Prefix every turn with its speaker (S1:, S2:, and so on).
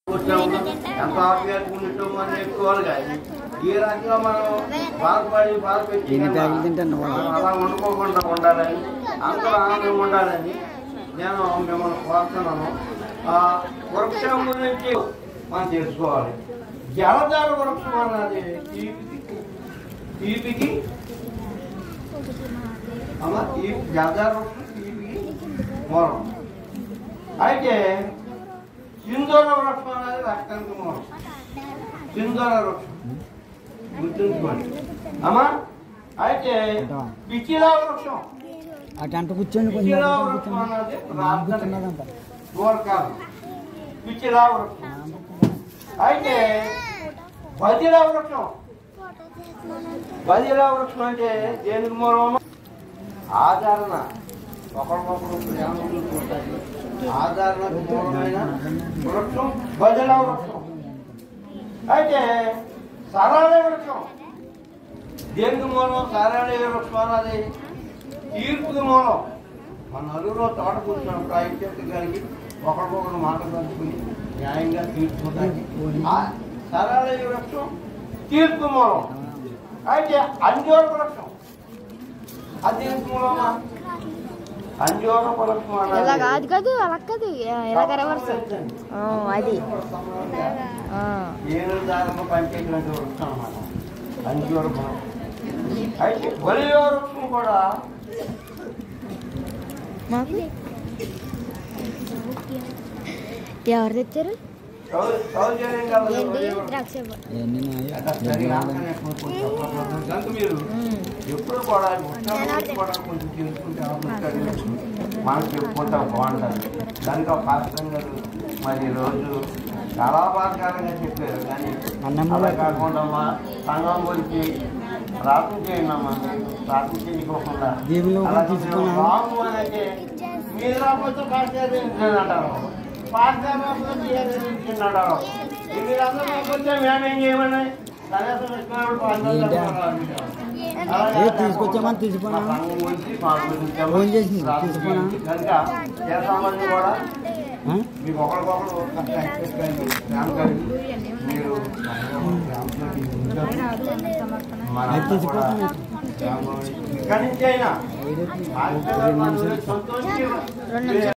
S1: కూర్చోము ఎంత ఆప్యాయతకుంటూ మనం ఎక్కువాలి కానీ ఈ రకంగా మనం బాధపడి బాధపెట్టి
S2: ఎన్ని ప్యాకెట్లు తింటాను వాళ్ళు?
S1: మనం అలా వండుకోకుండా ఉండాలని అందరూ ఆనందంగా ఉండాలని నేను మిమ్మల్ని కోరుతున్నాను ఆ వృక్షం గురించి మనం తెలుసుకోవాలి జలధార వృక్షం అన్నది తీపికి తీపికి అమ్మ ఈ జలధార వృక్షం తీపికి మూలం అయితే సింధూర వృక్షం అనేది రక్తానికి మూలం సింధూర వృక్షం గుర్తుంచుకోండి అమ్మా అయితే పిచ్చిలా వృక్షం
S2: అటు అంట కూర్చోండి కొంచెం
S1: పిచ్చిలా
S2: అటు
S1: వృక్షం
S2: కూర్చోండి.
S1: అన్నది
S2: నాకు
S1: ప్రార్థన
S2: కూర్చున్నదంట.
S1: దూరకాలు పిచ్చిలా వృక్షం అయితే బదిలా వృక్షం బదిలా వృక్షం అంటే దేనికి మూలం ఆదరణ ఒకరికొకరు ప్రేమ చూసుకుంటారు ఆదరణకు మూలమైన వృక్షం బదిలా వృక్షం అయితే సరళ వృక్షం దేనికి మూలం సరళ వృక్షం అన్నది తీర్పుకి మూలం మన నలుగురు తోట కూర్చున్నప్పుడు ఆ ఇంటి గారికి ఒకరికొకరు మాటలు పంచుకుని న్యాయంగా తీర్చుకుంటానికి ఆ సరళ వృక్షం తీర్పు మూలం అయితే అంజోర వృక్షం అది దేనికి మూలమా అంజోర వృక్షం
S3: ఇలా
S1: అన్నది
S3: కాదు కాదు అలా కాదు ఇలా రివర్స్ ఆ, అది ఆ.
S1: ఏడు దారులు పనిచేసినటువంటి వృక్షం అన్నమాట అంజూర ఫలం అయితే ఒలివ వృక్షం కూడా
S3: మాకు ఎవరు తెచ్చారు
S1: సౌ- సౌజన్యం కలదు
S3: ఏంటి
S1: ఒలివ వృక్షం.
S3: ద్రాక్ష
S2: ఇవన్నీ నాయే.
S1: అట్లా సరిగా ఆకలి ఎక్కువ కొంచెం కనుక మీరు ఎప్పుడు కూడా వృక్షం కూడా కొంచెం తెలుసుకుంటే ఆలోచించాలి మనం చెప్పుకుంటా బాగుంటుంది దానికి ఒక పాస్టర్ గారు మరి ఈ రోజు చాలా బాధాకరంగా చెప్పారు కానీ
S2: అన్నం
S1: అలా
S2: కూడా
S1: కాకుండా మా సంఘం గురించి ప్రార్థన చేయండి అమ్మా ప్రార్థన చేయకోకుండా
S2: దేవుళ్ళు
S1: అలా
S2: తీసుకున్నా?
S1: రాము అని అంటే మీరు రాకపోతే పాస్టర్ అంటారు పాస్టర్ రాకపోతే మీరు అంటారు మీరందరూ రాకపోతే మేమేం చేయమని కనీసం ఇచ్చినప్పుడు పాస్టర్
S2: ఏంటా?
S1: గారు
S2: ఏ, తీసుకొచ్చామని తీసుకున్నా?
S1: మా సంఘం గురించి మా గురించి
S2: ఫోన్ చేసింది,
S1: ప్రార్థన
S2: తీసుకున్నా?
S1: చేయండి. కనుక ఏ సంబంధం కూడా
S2: ఆ?
S1: మీకు ఒకరికొకరు ఒక యాక్సెస్ కలిగి ప్రేమ కలిగి మీరు ప్రేమతోటి ఉండాలి. మన
S2: అది తీసుకుపోతాను.
S1: ప్రేమ ఇక్కడి నుంచి అయినా
S2: ఐదు
S1: ఆశ్చర్యపడాలి, సంతోషించాలి.
S3: రెండు నిమిషాలు